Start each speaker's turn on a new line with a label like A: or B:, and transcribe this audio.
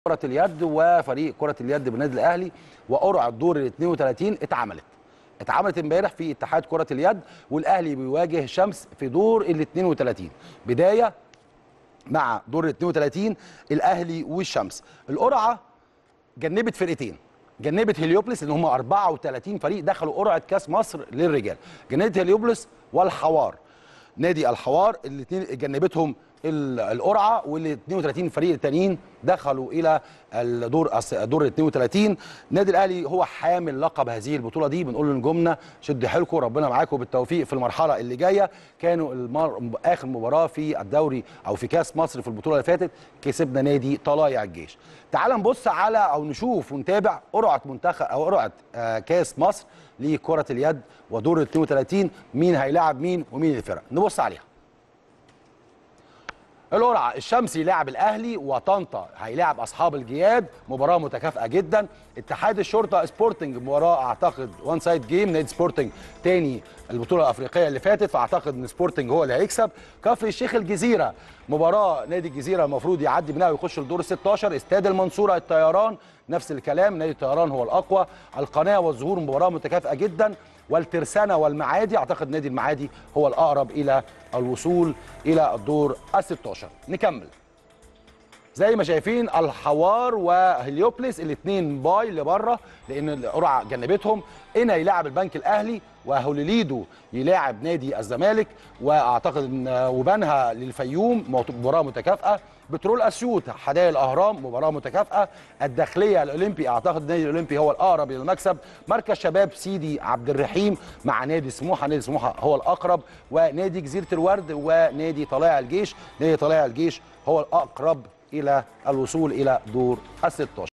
A: كرة اليد وفريق كرة اليد بالنادي الأهلي وقرعة دور ال 32 اتعملت. اتعملت امبارح في اتحاد كرة اليد والأهلي بيواجه شمس في دور ال 32 بداية مع دور ال 32 الأهلي والشمس. القرعة جنبت فرقتين جنبت هليوبلس ان هم 34 فريق دخلوا قرعه كاس مصر للرجال جنبت هليوبلس والحوار نادي الحوار الاثنين جنبتهم ال- القرعه وال 32 فريق التانيين دخلوا الى الدور الس- دور ال 32 النادي الاهلي هو حامل لقب هذه البطوله دي بنقول لنجومنا شد حيلكم ربنا معاكم بالتوفيق في المرحله اللي جايه كانوا المر... اخر مباراه في الدوري او في كاس مصر في البطوله اللي فاتت كسبنا نادي طلايع الجيش تعال نبص على او نشوف ونتابع قرعه منتخب او قرعه آه، كاس مصر لكره اليد ودور ال 32 مين هيلاعب مين ومين الفرق نبص عليها القرعه الشمسي لاعب الاهلي وطنطا هيلاعب اصحاب الجياد مباراه متكافئه جدا اتحاد الشرطه سبورتنج مباراه اعتقد وان سايد جيم نادي سبورتنج تاني البطوله الافريقيه اللي فاتت فاعتقد ان سبورتنج هو اللي هيكسب كفر الشيخ الجزيره مباراه نادي الجزيره المفروض يعدي منها ويخش لدور ال 16 استاد المنصوره الطيران نفس الكلام نادي الطيران هو الاقوى القناه والظهور مباراه متكافئه جدا والترسانه والمعادي اعتقد نادي المعادي هو الاقرب الى الوصول الى الدور ال 16 نكمل زي ما شايفين الحوار وهليوبلس الاثنين باي لبره لان القرعه جنبتهم هنا يلاعب البنك الاهلي وهوليليدو يلاعب نادي الزمالك واعتقد ان وبنها للفيوم مباراه متكافئه بترول اسيوط حدائق الاهرام مباراه متكافئه الداخليه الاولمبي اعتقد النادي الاولمبي هو الاقرب للمكسب مركز شباب سيدي عبد الرحيم مع نادي سموحه نادي سموحه هو الاقرب ونادي جزيره الورد ونادي طلائع الجيش نادي طلائع الجيش هو الاقرب الى الوصول الى دور ال 16